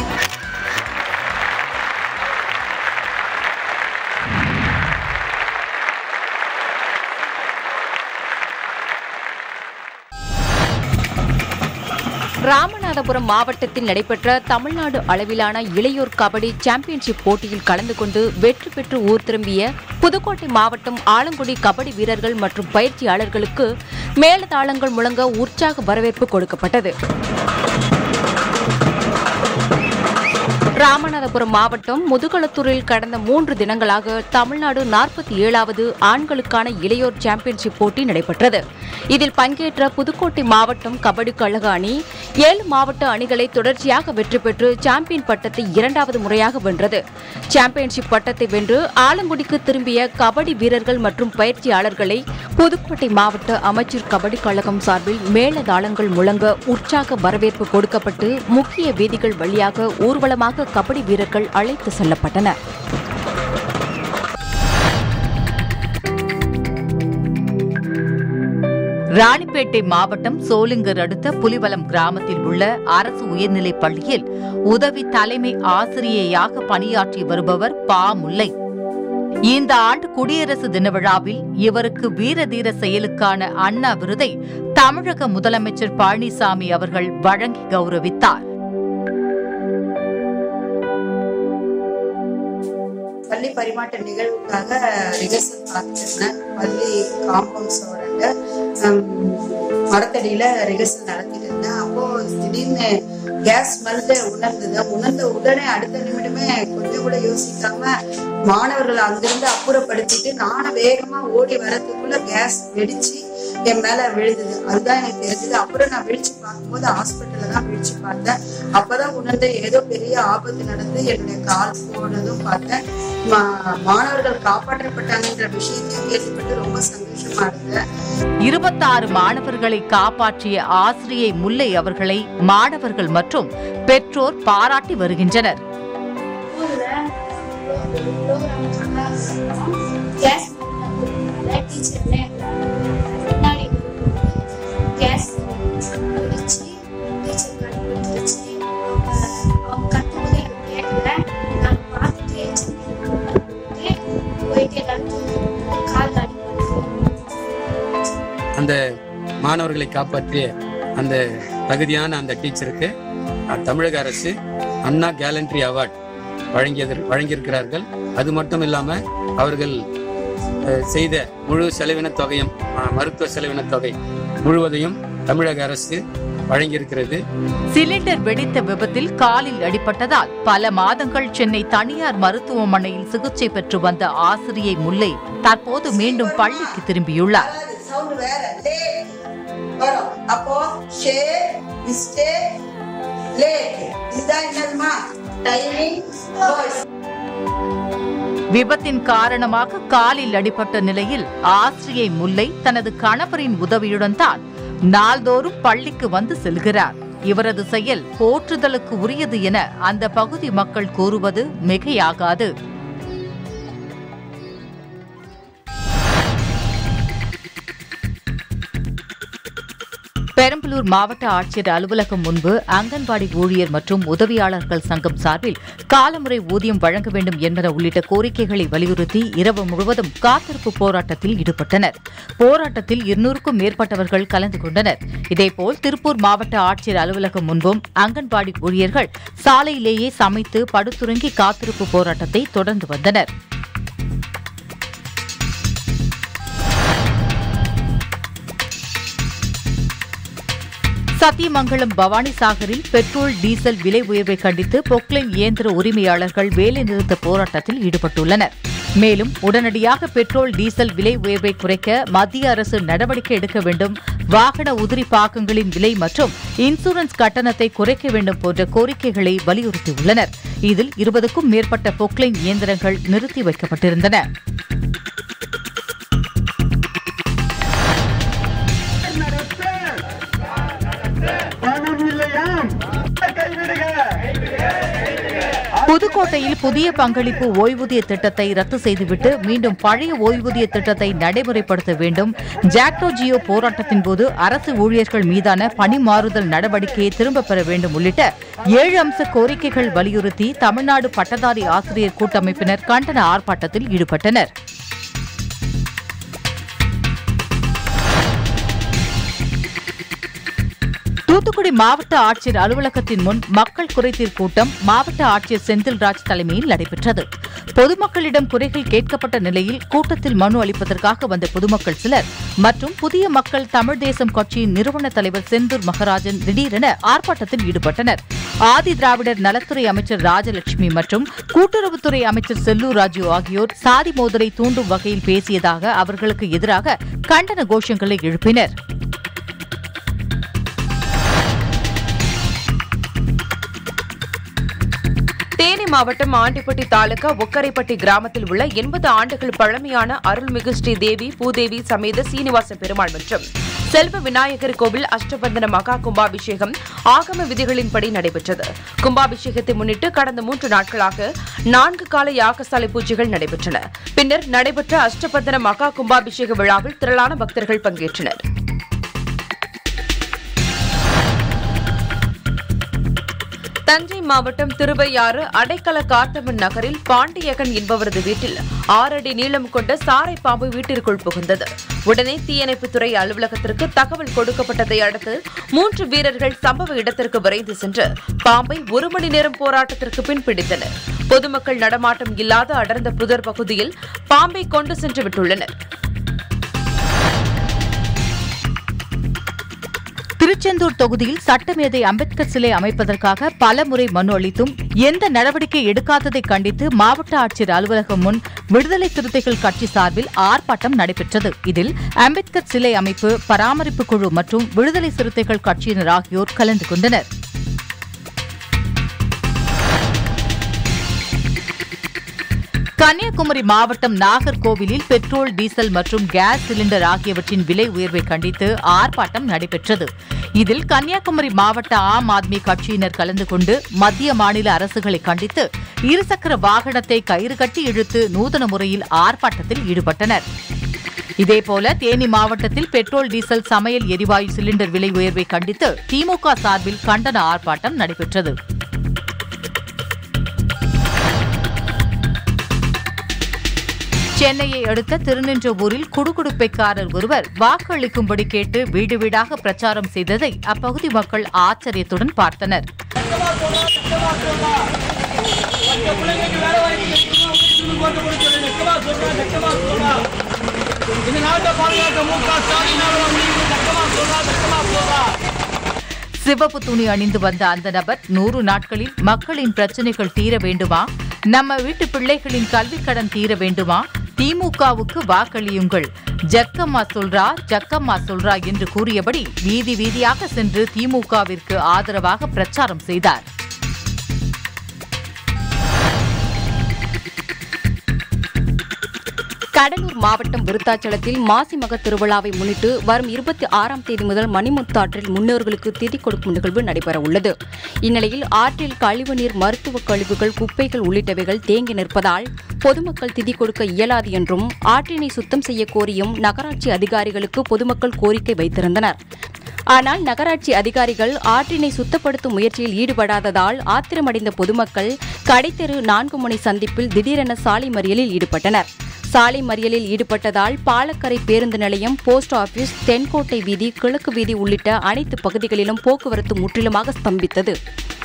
R: Ramanathapuram மாவட்டத்தில் நடைபெற்ற தமிழ்நாடு அளவிலான இளையோர் கபடி சாம்பியன்ஷிப் போட்டியில் கலந்து கொண்டு வெற்றி பெற்று ஊர் திரும்பிய புதுக்கோட்டை மாவட்டம் ஆலங்குடி கபடி வீரர்கள் மற்றும் பயிற்சியாளர்களுக்கு மேலதாளங்கள் முழங்க உற்சாக வரவேற்பு கொடுக்கப்பட்டது ராமநாதபுரம் மாவட்டம் முதுகளத்தூரில் கடந்த மூன்று தினங்களாக தமிழ்நாடு நாற்பத்தி ஏழாவது ஆண்களுக்கான இளையோர் சாம்பியன்ஷிப் போட்டி நடைபெற்றது இதில் பங்கேற்ற புதுக்கோட்டை மாவட்டம் கபடி கழக அணி ஏழு மாவட்ட அணிகளை தொடர்ச்சியாக வெற்றி பெற்று சாம்பியன் பட்டத்தை இரண்டாவது முறையாக வென்றது சாம்பியன்ஷிப் பட்டத்தை வென்று ஆலங்குடிக்கு திரும்பிய கபடி வீரர்கள் மற்றும் பயிற்சியாளர்களை புதுக்கோட்டை மாவட்ட அமைச்சர் கபடி கழகம் சார்பில் மேளதாளங்கள் முழங்க உற்சாக வரவேற்பு கொடுக்கப்பட்டு முக்கிய வீதிகள் வழியாக ஊர்வலமாக கபடி வீரர்கள் அழைத்து செல்லப்பட்டனர்
B: ராணிப்பேட்டை மாவட்டம் சோளிங்கர் அடுத்த புலிவலம் கிராமத்தில் உள்ள அரசு உயர்நிலைப் பள்ளியில் உதவி தலைமை ஆசிரியையாக பணியாற்றி வருபவர் பா முல்லை இந்த ஆண்டு குடியரசு தின விழாவில் இவருக்கு வீர தீர செயலுக்கான அண்ணா விருதை தமிழக முதலமைச்சர் பழனிசாமி அவர்கள் வழங்கி கௌரவித்தார்
O: பள்ளி பரிமாற்ற நிகழ்வுக்காக ரிஹர்சல் பார்த்துட்டு இருந்தேன் பள்ளி காம்பவுண்ட் சோரண்ட மரத்தடியில ரிஹர்சல் நடத்திட்டு இருந்தேன் அப்போ திடீர்னு கேஸ் ஸ்மெல்ல உணர்ந்தது உணர்ந்த உடனே அடுத்த நிமிடமே கொஞ்சம் கூட யோசிக்காம மாணவர்களை அங்கிருந்து அப்புறப்படுத்திட்டு நானும் வேகமா ஓடி வரதுக்குள்ள கேஸ் வெடிச்சு என் மேல விழுந்தது அதுதான் எனக்கு தெரிஞ்சது அப்புறம் நான் விழிச்சு பார்க்கும்போது ஹாஸ்பிட்டல்ல தான் விழிச்சு பார்த்தேன் அப்பதான் உணர்ந்தேன் ஏதோ பெரிய ஆபத்து நடந்து என்னுடைய கால் போனதும் பார்த்தேன் மா- மாணவர்கள் காப்பாற்றப்பட்டாங்கன்ற விஷயத்தையும் கேள்விப்பட்டு ரொம்ப சந்தோஷமா இருந்தேன்
B: இருபத்தாறு மாணவர்களை காப்பாற்றிய ஆசிரியை முல்லை அவர்களை மாணவர்கள் மற்றும் பெற்றோர் பாராட்டி வருகின்றனர்
Q: கேஸ் டீச்சர்ல முன்னாடி கேஸ் பிடிச்சி டீச்சர் கண்டுபிடிச்சி அவங்க கத்தும்போது எனக்கு கேட்கல நான் பார்த்துட்டு எச்சரிக்கை போயிட்டு எல்லாரும் கால் அடிப்பட்டு
S: அந்த மாணவர்களை காப்பாற்றிய அந்த தகுதியான அந்த டீச்சருக்கு அஹ், தமிழக அரசு அண்ணா கேலண்ட்ரி அவார்ட் வழங்கியது வழங்கியிருக்கிறார்கள் அது மட்டும் இல்லாம அவர்கள் அஹ், செய்த முழு செலவின தொகையும் அஹ், மருத்துவ செலவின தொகை முழுவதையும் தமிழக அரசு வழங்கியிருக்கிறது
B: சிலிண்டர் வெடித்த விபத்தில் காலில் அடிபட்டதால் பல மாதங்கள் சென்னை தனியார் மருத்துவமனையில் சிகிச்சை பெற்று வந்த ஆசிரியை முல்லை தற்போது மீண்டும் பள்ளிக்கு திரும்பியுள்ளார்
O: சவுண்ட் வேற லே வரும் அப்போ ஷே மிஸ்டேக் லேட் இதுதான் என்னதுமா டைமிங் வாய்ஸ்
B: விபத்தின் காரணமாக காலில் அடிபட்ட நிலையில் ஆசிரியை முல்லை தனது கணவரின் உதவியுடன் தான் நாள்தோறும் பள்ளிக்கு வந்து செல்கிறார் இவரது செயல் போற்றுதலுக்கு உரியது என அந்த பகுதி மக்கள் கூறுவது மிகையாகாது பெரம்பலூர் மாவட்ட ஆட்சியர் அலுவலகம் முன்பு அங்கன்வாடி ஊழியர் மற்றும் உதவியாளர்கள் சங்கம் சார்பில் காலமுறை ஊதியம் வழங்க வேண்டும் என்பன உள்ளிட்ட கோரிக்கைகளை வலியுறுத்தி இரவு முழுவதும் காத்திருப்பு போராட்டத்தில் ஈடுபட்டனர் போராட்டத்தில் இருநூறுக்கும் மேற்பட்டவர்கள் கலந்து கொண்டனர் இதேபோல் திருப்பூர் மாவட்ட ஆட்சியர் அலுவலகம் முன்பும் அங்கன்வாடி ஊழியர்கள் சாலையிலேயே சமைத்து படுத்துறங்கி காத்திருப்பு போராட்டத்தை தொடர்ந்து வந்தனர் சத்தியமங்கலம் பவானி சாகரில் பெட்ரோல் டீசல் விலை உயர்வை கண்டித்து பொக்லைன் இயந்திர உரிமையாளர்கள் வேலைநிறுத்த போராட்டத்தில் ஈடுபட்டுள்ளனர் மேலும் உடனடியாக பெட்ரோல் டீசல் விலை உயர்வை குறைக்க மத்திய அரசு நடவடிக்கை எடுக்க வேண்டும் வாகன உதிரி பாகங்களின் விலை மற்றும் இன்சூரன்ஸ் கட்டணத்தை குறைக்க வேண்டும் போன்ற கோரிக்கைகளை வலியுறுத்தியுள்ளனர் இதில் இருபதுக்கும் மேற்பட்ட பொக்லைன் இயந்திரங்கள் நிறுத்தி வைக்கப்பட்டிருந்தன புதுக்கோட்டையில் புதிய பங்களிப்பு ஓய்வூதிய திட்டத்தை ரத்து செய்துவிட்டு மீண்டும் பழைய ஓய்வூதிய திட்டத்தை நடைமுறைப்படுத்த வேண்டும் ஜாக்டோ ஜியோ போராட்டத்தின் போது அரசு ஊழியர்கள் மீதான பணி மாறுதல் நடவடிக்கையை திரும்பப் பெற வேண்டும் உள்ளிட்ட ஏழு அம்ச கோரிக்கைகள் வலியுறுத்தி தமிழ்நாடு பட்டதாரி ஆசிரியர் கூட்டமைப்பினர் கண்டன ஆர்ப்பாட்டத்தில் ஈடுபட்டனர் தூத்துக்குடி மாவட்ட ஆட்சியர் அலுவலகத்தின் முன் மக்கள் குறைதீர் கூட்டம் மாவட்ட ஆட்சியர் செந்தில்ராஜ் தலைமையில் நடைபெற்றது பொதுமக்களிடம் குறைகள் கேட்கப்பட்ட நிலையில் கூட்டத்தில் மனு அளிப்பதற்காக வந்த பொதுமக்கள் சிலர் மற்றும் புதிய மக்கள் தமிழ் தேசம் கட்சியின் நிறுவன தலைவர் செந்தூர் மகராஜன் திடீரென ஆர்ப்பாட்டத்தில் ஈடுபட்டனர் ஆதி திராவிடர் நலத்துறை அமைச்சர் ராஜலட்சுமி மற்றும் கூட்டுறவுத்துறை அமைச்சர் செல்லூர் ராஜு ஆகியோர் சாதி மோதலை தூண்டும் வகையில் பேசியதாக அவர்களுக்கு எதிராக கண்டன கோஷங்களை எழுப்பினர்
T: தேனி மாவட்டம் ஆண்டிப்பட்டி தாலுகா ஒக்கரைப்பட்டி கிராமத்தில் உள்ள எண்பது ஆண்டுகள் பழமையான அருள்மிகு ஸ்ரீ தேவி பூதேவி சமேத சீனிவாச பெருமாள் மற்றும் செல்வ விநாயகர் கோவில் அஷ்டபந்தன மகா கும்பாபிஷேகம் ஆகம விதிகளின்படி நடைபெற்றது கும்பாபிஷேகத்தை முன்னிட்டு கடந்த மூன்று நாட்களாக நான்கு கால யாகசாலை பூஜைகள் நடைபெற்றன பின்னர் நடைபெற்ற அஷ்டபந்தன மகா கும்பாபிஷேக விழாவில் திரளான பக்தர்கள் பங்கேற்றனர் தஞ்சை மாவட்டம் திருவையாறு அடைக்கல காத்தவன் நகரில் பாண்டியகன் என்பவரது வீட்டில் ஆறு அடி நீளம் கொண்ட சாரை பாம்பு வீட்டிற்குள் புகுந்தது உடனே தீயணைப்புத்துறை அலுவலகத்திற்கு தகவல் கொடுக்கப்பட்டதை அடுத்து மூன்று வீரர்கள் சம்பவ இடத்திற்கு விரைந்து சென்று பாம்பை ஒரு மணி நேரம் போராட்டத்திற்கு பின் பிடித்தனர் பொதுமக்கள் நடமாட்டம் இல்லாத அடர்ந்த புதர் பகுதியில் பாம்பை கொண்டு சென்று விட்டுள்ளனர்
B: திருச்செந்தூர் தொகுதியில் சட்டமேதை அம்பேத்கர் சிலை அமைப்பதற்காக பலமுறை மனு அளித்தும் எந்த நடவடிக்கை எடுக்காததை கண்டித்து மாவட்ட ஆட்சியர் அலுவலகம் முன் விடுதலை சிறுத்தைகள் கட்சி சார்பில் ஆர்ப்பாட்டம் நடைபெற்றது இதில் அம்பேத்கர் சிலை அமைப்பு பராமரிப்பு குழு மற்றும் விடுதலை சிறுத்தைகள் கட்சியினர் ஆகியோர் கலந்து கொண்டனர் கன்னியாகுமரி மாவட்டம் நாகர்கோவிலில் பெட்ரோல் டீசல் மற்றும் கேஸ் சிலிண்டர் ஆகியவற்றின் விலை உயர்வை கண்டித்து ஆர்ப்பாட்டம் நடைபெற்றது இதில் கன்னியாகுமரி மாவட்ட ஆம் ஆத்மி கட்சியினர் கலந்து கொண்டு மத்திய மாநில அரசுகளை கண்டித்து இருசக்கர வாகனத்தை கயிறு கட்டி இழுத்து நூதன முறையில் ஆர்ப்பாட்டத்தில் ஈடுபட்டனர் இதேபோல தேனி மாவட்டத்தில் பெட்ரோல் டீசல் சமையல் எரிவாயு சிலிண்டர் விலை உயர்வை கண்டித்து திமுக சார்பில் கண்டன ஆர்ப்பாட்டம் நடைபெற்றது சென்னையை அடுத்த திருநின்றவூரில் குடுகுடுப்பைக்காரர் ஒருவர் வாக்களிக்கும்படி கேட்டு வீடு வீடாக பிரச்சாரம் செய்ததை அப்பகுதி மக்கள் ஆச்சரியத்துடன் பார்த்தனர் சிவப்பு துணி அணிந்து வந்த அந்த நபர் நூறு நாட்களில் மக்களின் பிரச்சனைகள் தீர வேண்டுமா நம்ம வீட்டு பிள்ளைகளின் கல்விக் கடன் தீர வேண்டுமா திமுகவுக்கு வாக்களியுங்கள் ஜக்கம்மா சொல்றா ஜக்கம்மா சொல்றா என்று கூறியபடி வீதி வீதியாக சென்று திமுகவிற்கு ஆதரவாக பிரச்சாரம் செய்தார்
R: கடலூர் மாவட்டம் விருத்தாச்சலத்தில் மாசிமக திருவிழாவை முன்னிட்டு வரும் இருபத்தி ஆறாம் தேதி முதல் மணிமுத்தாற்றில் முன்னோர்களுக்கு திதி கொடுக்கும் நிகழ்வு நடைபெற உள்ளது இந்நிலையில் ஆற்றில் கழிவுநீர் மருத்துவ கழிவுகள் குப்பைகள் உள்ளிட்டவைகள் தேங்கி நிற்பதால் பொதுமக்கள் திதி கொடுக்க இயலாது என்றும் ஆற்றினை சுத்தம் செய்ய கோரியும் நகராட்சி அதிகாரிகளுக்கு பொதுமக்கள் கோரிக்கை வைத்திருந்தனர் ஆனால் நகராட்சி அதிகாரிகள் ஆற்றினை சுத்தப்படுத்தும் முயற்சியில் ஈடுபடாததால் ஆத்திரமடைந்த பொதுமக்கள் கடைத்தெரு நான்கு முனை சந்திப்பில் திடீரென சாலை மறியலில் ஈடுபட்டனர் சாலை மறியலில் ஈடுபட்டதால் பாலக்கரை பேருந்து நிலையம் போஸ்ட் ஆபீஸ் தென்கோட்டை வீதி கிழக்கு வீதி உள்ளிட்ட அனைத்து பகுதிகளிலும் போக்குவரத்து முற்றிலுமாக ஸ்தம்பித்தது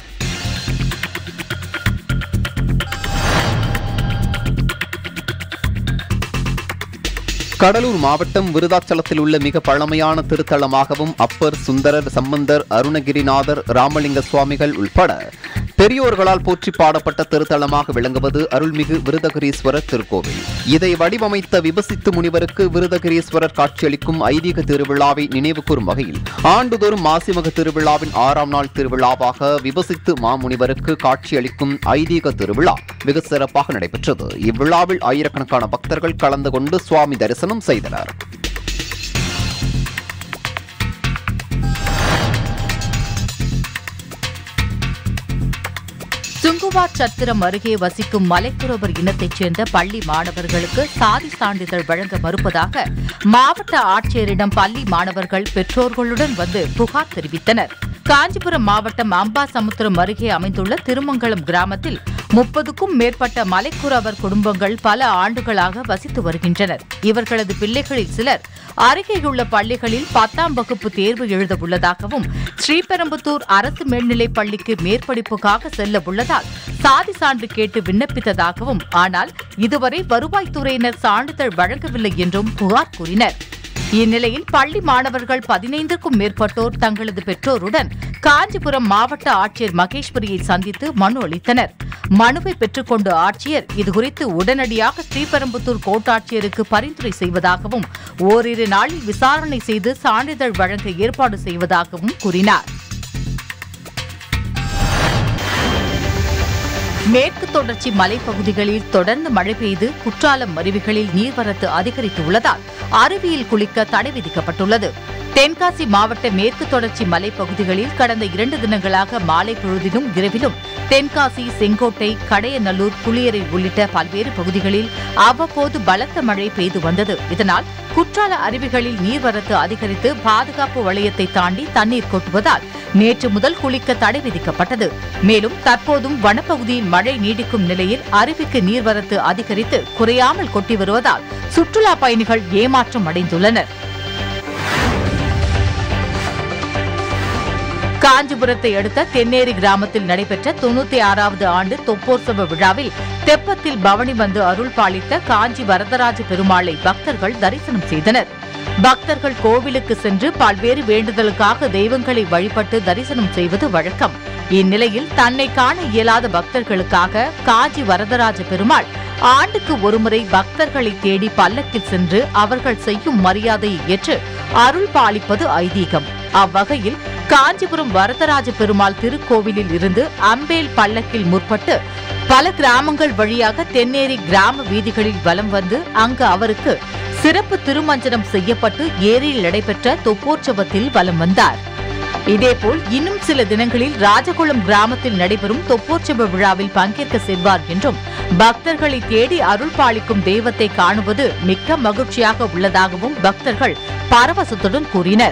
K: கடலூர் மாவட்டம் விருதாச்சலத்தில் உள்ள மிக பழமையான திருத்தலமாகவும் அப்பர் சுந்தரர் சம்பந்தர் அருணகிரிநாதர் ராமலிங்க சுவாமிகள் உள்பட பெரியோர்களால் போற்றி பாடப்பட்ட திருத்தலமாக விளங்குவது அருள்மிகு விருதகிரீஸ்வரர் திருக்கோவில் இதை வடிவமைத்த விபசித்து முனிவருக்கு விருதகிரீஸ்வரர் காட்சியளிக்கும் ஐதீக திருவிழாவை நினைவுகூரும் வகையில் ஆண்டுதோறும் மாசிமக திருவிழாவின் ஆறாம் நாள் திருவிழாவாக விபசித்து மாமுனிவருக்கு காட்சியளிக்கும் ஐதீக திருவிழா வெகு சிறப்பாக நடைபெற்றது இவ்விழாவில் ஆயிரக்கணக்கான பக்தர்கள் கலந்து கொண்டு சுவாமி தரிசனம் செய்தனர்
B: சுங்குவா சத்திரம் அருகே வசிக்கும் மலைக்குறவர் இனத்தைச் சேர்ந்த பள்ளி மாணவர்களுக்கு சாதி சான்றிதழ் வழங்க மறுப்பதாக மாவட்ட ஆட்சியரிடம் பள்ளி மாணவர்கள் பெற்றோர்களுடன் வந்து புகார் தெரிவித்தனர் காஞ்சிபுரம் மாவட்டம் அம்பாசமுத்திரம் அருகே அமைந்துள்ள திருமங்கலம் கிராமத்தில் முப்பதுக்கும் மேற்பட்ட மலைக்குறவர் குடும்பங்கள் பல ஆண்டுகளாக வசித்து வருகின்றனர் இவர்களது பிள்ளைகளில் சிலர் அருகேயுள்ள பள்ளிகளில் பத்தாம் வகுப்பு தேர்வு எழுத உள்ளதாகவும் ஸ்ரீபெரும்புத்தூர் அரசு மேல்நிலைப் பள்ளிக்கு மேற்படிப்புக்காக செல்ல உள்ளதால் சாதி சான்று கேட்டு விண்ணப்பித்ததாகவும் ஆனால் இதுவரை வருவாய்த்துறையினர் சான்றிதழ் வழங்கவில்லை என்றும் புகார் கூறினர் இந்நிலையில் பள்ளி மாணவர்கள் பதினைந்துக்கும் மேற்பட்டோர் தங்களது பெற்றோருடன் காஞ்சிபுரம் மாவட்ட ஆட்சியர் மகேஸ்வரியை சந்தித்து மனு அளித்தனர் மனுவை பெற்றுக்கொண்ட ஆட்சியர் இதுகுறித்து உடனடியாக ஸ்ரீபெரும்புத்தூர் கோட்டாட்சியருக்கு பரிந்துரை செய்வதாகவும் ஓரிரு நாளில் விசாரணை செய்து சான்றிதழ் வழங்க ஏற்பாடு செய்வதாகவும் கூறினார் மேற்கு தொடர்ச்சி மலைப்பகுதிகளில் தொடர்ந்து மழை பெய்து குற்றாலம் அருவிகளில் நீர்வரத்து அதிகரித்துள்ளதால் அருவியில் குளிக்க தடை விதிக்கப்பட்டுள்ளது தென்காசி மாவட்ட மேற்கு தொடர்ச்சி மலைப்பகுதிகளில் கடந்த இரண்டு தினங்களாக மாலை பொழுதிலும் இரவிலும் தென்காசி செங்கோட்டை கடையநல்லூர் புளியரை உள்ளிட்ட பல்வேறு பகுதிகளில் அவ்வப்போது பலத்த மழை பெய்து வந்தது இதனால் குற்றால அருவிகளில் நீர்வரத்து அதிகரித்து பாதுகாப்பு வளையத்தை தாண்டி தண்ணீர் கொட்டுவதால் நேற்று முதல் குளிக்க தடை விதிக்கப்பட்டது மேலும் தற்போதும் வனப்பகுதியில் மழை நீடிக்கும் நிலையில் அருவிக்கு நீர்வரத்து அதிகரித்து குறையாமல் கொட்டி வருவதால் சுற்றுலா பயணிகள் ஏமாற்றம் அடைந்துள்ளனர் காஞ்சிபுரத்தை அடுத்த தென்னேரி கிராமத்தில் நடைபெற்ற தொண்ணூத்தி ஆறாவது ஆண்டு தொப்போற்சவ விழாவில் தெப்பத்தில் பவனி வந்து அருள் பாலித்த காஞ்சி வரதராஜ பெருமாளை பக்தர்கள் தரிசனம் செய்தனர் பக்தர்கள் கோவிலுக்கு சென்று பல்வேறு வேண்டுதலுக்காக தெய்வங்களை வழிபட்டு தரிசனம் செய்வது வழக்கம் இந்நிலையில் தன்னை காண இயலாத பக்தர்களுக்காக காஞ்சி வரதராஜ பெருமாள் ஆண்டுக்கு ஒருமுறை பக்தர்களை தேடி பல்லக்கில் சென்று அவர்கள் செய்யும் மரியாதையை ஏற்று அருள் பாலிப்பது ஐதீகம் அவ்வகையில் காஞ்சிபுரம் வரதராஜ பெருமாள் திருக்கோவிலில் இருந்து அம்பேல் பல்லக்கில் முற்பட்டு பல கிராமங்கள் வழியாக தென்னேரி கிராம வீதிகளில் வலம் வந்து அங்கு அவருக்கு சிறப்பு திருமஞ்சனம் செய்யப்பட்டு ஏரியில் நடைபெற்ற தொப்போற்சவத்தில் வலம் வந்தார் இதேபோல் இன்னும் சில தினங்களில் ராஜகுளம் கிராமத்தில் நடைபெறும் தொப்போற்சவ விழாவில் பங்கேற்க செல்வார் என்றும் பக்தர்களை தேடி அருள் பாலிக்கும் தெய்வத்தை காணுவது மிக்க மகிழ்ச்சியாக உள்ளதாகவும் பக்தர்கள் பரவசத்துடன் கூறினர்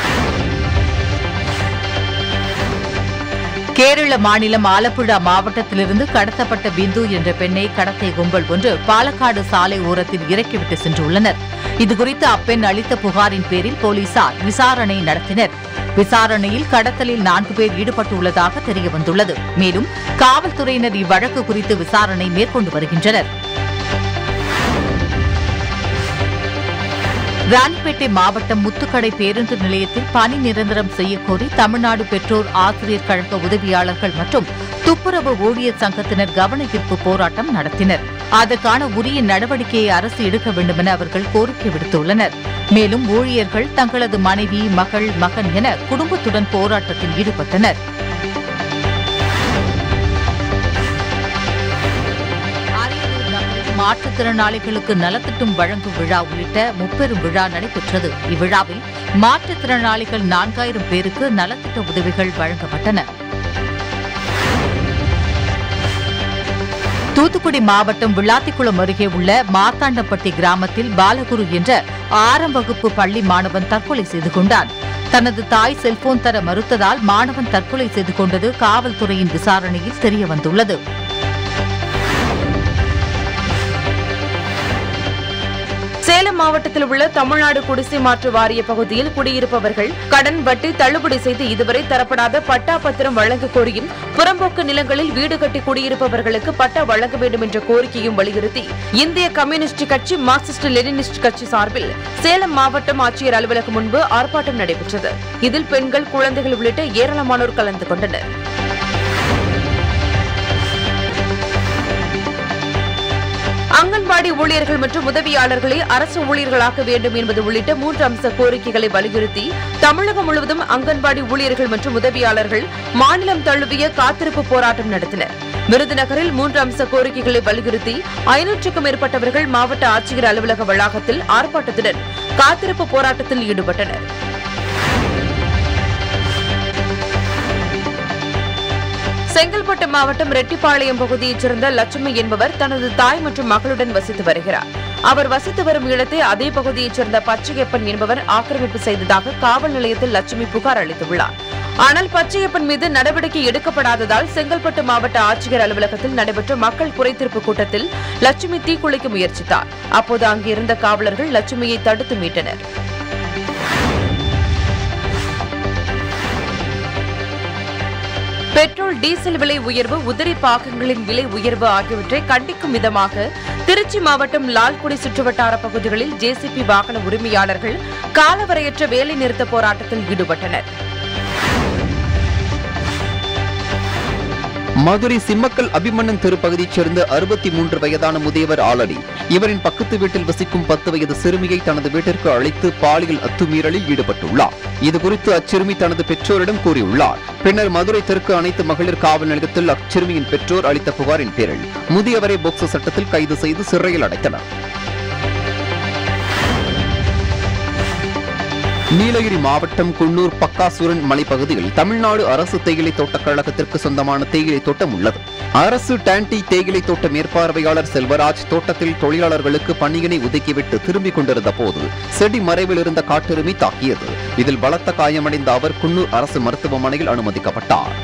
B: கேரள மாநிலம் ஆலப்புழா மாவட்டத்திலிருந்து கடத்தப்பட்ட பிந்து என்ற பெண்ணை கடத்திய கும்பல் ஒன்று பாலக்காடு சாலை ஓரத்தில் இறக்கிவிட்டு சென்றுள்ளனர் இதுகுறித்து அப்பெண் அளித்த புகாரின் பேரில் போலீசார் விசாரணை நடத்தினர் விசாரணையில் கடத்தலில் நான்கு பேர் ஈடுபட்டுள்ளதாக தெரியவந்துள்ளது மேலும் காவல்துறையினர் இவ்வழக்கு குறித்து விசாரணை மேற்கொண்டு வருகின்றனர் ராணிப்பேட்டை மாவட்டம் முத்துக்கடை பேருந்து நிலையத்தில் பணி நிரந்தரம் செய்யக்கோரி தமிழ்நாடு பெற்றோர் ஆசிரியர் கழக உதவியாளர்கள் மற்றும் துப்புரவு ஊழியர் சங்கத்தினர் கவன ஈர்ப்பு போராட்டம் நடத்தினர் அதற்கான உரிய நடவடிக்கையை அரசு எடுக்க வேண்டுமென அவர்கள் கோரிக்கை விடுத்துள்ளனர் மேலும் ஊழியர்கள் தங்களது மனைவி மகள் மகன் என குடும்பத்துடன் போராட்டத்தில் ஈடுபட்டனர் அரியலூர் நகரில் மாற்றுத்திறனாளிகளுக்கு நலத்திட்டம் வழங்கும் விழா உள்ளிட்ட முப்பெரும் விழா நடைபெற்றது இவ்விழாவில் மாற்றுத்திறனாளிகள் நான்காயிரம் பேருக்கு நலத்திட்ட உதவிகள் வழங்கப்பட்டன தூத்துக்குடி மாவட்டம் விளாத்திக்குளம் அருகே உள்ள மார்த்தாண்டப்பட்டி கிராமத்தில் பாலகுரு என்ற ஆறாம் வகுப்பு பள்ளி மாணவன் தற்கொலை செய்து கொண்டான் தனது தாய் செல்போன் தர மறுத்ததால் மாணவன் தற்கொலை செய்து கொண்டது காவல்துறையின் விசாரணையில் தெரியவந்துள்ளது
T: சேலம் மாவட்டத்தில் உள்ள தமிழ்நாடு குடிசை மாற்று வாரிய பகுதியில் குடியிருப்பவர்கள் கடன் வட்டி தள்ளுபடி செய்து இதுவரை தரப்படாத பட்டா பத்திரம் வழங்க கோரியும் புறம்போக்கு நிலங்களில் வீடு கட்டி குடியிருப்பவர்களுக்கு பட்டா வழங்க வேண்டும் என்ற கோரிக்கையும் வலியுறுத்தி இந்திய கம்யூனிஸ்ட் கட்சி மார்க்சிஸ்ட் லெனினிஸ்ட் கட்சி சார்பில் சேலம் மாவட்டம் ஆட்சியர் அலுவலகம் முன்பு ஆர்ப்பாட்டம் நடைபெற்றது இதில் பெண்கள் குழந்தைகள் உள்ளிட்ட ஏராளமானோர் கலந்து கொண்டனர் அங்கன்வாடி ஊழியர்கள் மற்றும் உதவியாளர்களை அரசு ஊழியர்களாக்க வேண்டும் என்பது உள்ளிட்ட மூன்று அம்ச கோரிக்கைகளை வலியுறுத்தி தமிழகம் முழுவதும் அங்கன்வாடி ஊழியர்கள் மற்றும் உதவியாளர்கள் மாநிலம் தழுவிய காத்திருப்பு போராட்டம் நடத்தினர் விருதுநகரில் மூன்று அம்ச கோரிக்கைகளை வலியுறுத்தி ஐநூற்றுக்கும் மேற்பட்டவர்கள் மாவட்ட ஆட்சியர் அலுவலக வளாகத்தில் ஆர்ப்பாட்டத்துடன் காத்திருப்பு போராட்டத்தில் ஈடுபட்டனர் செங்கல்பட்டு மாவட்டம் ரெட்டிப்பாளையம் பகுதியைச் சேர்ந்த லட்சுமி என்பவர் தனது தாய் மற்றும் மகளுடன் வசித்து வருகிறார் அவர் வசித்து வரும் இடத்தை அதே பகுதியைச் சேர்ந்த பச்சையப்பன் என்பவர் ஆக்கிரமிப்பு செய்ததாக காவல் நிலையத்தில் லட்சுமி புகார் அளித்துள்ளார் ஆனால் பச்சையப்பன் மீது நடவடிக்கை எடுக்கப்படாததால் செங்கல்பட்டு மாவட்ட ஆட்சியர் அலுவலகத்தில் நடைபெற்ற மக்கள் குறைதீர்ப்பு கூட்டத்தில் லட்சுமி தீக்குளிக்க முயற்சித்தார் அப்போது அங்கிருந்த காவலர்கள் லட்சுமியை தடுத்து மீட்டனர் பெட்ரோல் டீசல் விலை உயர்வு உதிரி பாகங்களின் விலை உயர்வு ஆகியவற்றை கண்டிக்கும் விதமாக திருச்சி மாவட்டம் லால்குடி சுற்றுவட்டார பகுதிகளில் ஜேசிபி வாகன உரிமையாளர்கள் காலவரையற்ற வேலை நிறுத்த போராட்டத்தில் ஈடுபட்டனர்
K: மதுரை சிம்மக்கல் அபிமன்னன் திருப்பகுதியைச் சேர்ந்த அறுபத்தி மூன்று வயதான முதியவர் ஆளடி இவரின் பக்கத்து வீட்டில் வசிக்கும் பத்து வயது சிறுமியை தனது வீட்டிற்கு அழைத்து பாலியல் அத்துமீறலில் ஈடுபட்டுள்ளார் இதுகுறித்து அச்சிறுமி தனது பெற்றோரிடம் கூறியுள்ளார் பின்னர் மதுரை தெற்கு அனைத்து மகளிர் காவல் நிலையத்தில் அச்சிறுமியின் பெற்றோர் அளித்த புகாரின் பேரில் முதியவரை போக்சோ சட்டத்தில் கைது செய்து சிறையில் அடைத்தனர் நீலகிரி மாவட்டம் குன்னூர் பக்காசூரன் மலைப்பகுதியில் தமிழ்நாடு அரசு தேயிலை தோட்டக் கழகத்திற்கு சொந்தமான தேயிலை தோட்டம் உள்ளது அரசு டான்டி தேயிலை தோட்ட மேற்பார்வையாளர் செல்வராஜ் தோட்டத்தில் தொழிலாளர்களுக்கு பணியினை ஒதுக்கிவிட்டு திரும்பிக் கொண்டிருந்த போது செடி மறைவில் இருந்த காட்டெருமை தாக்கியது இதில் பலத்த காயமடைந்த அவர் குன்னூர் அரசு மருத்துவமனையில் அனுமதிக்கப்பட்டார்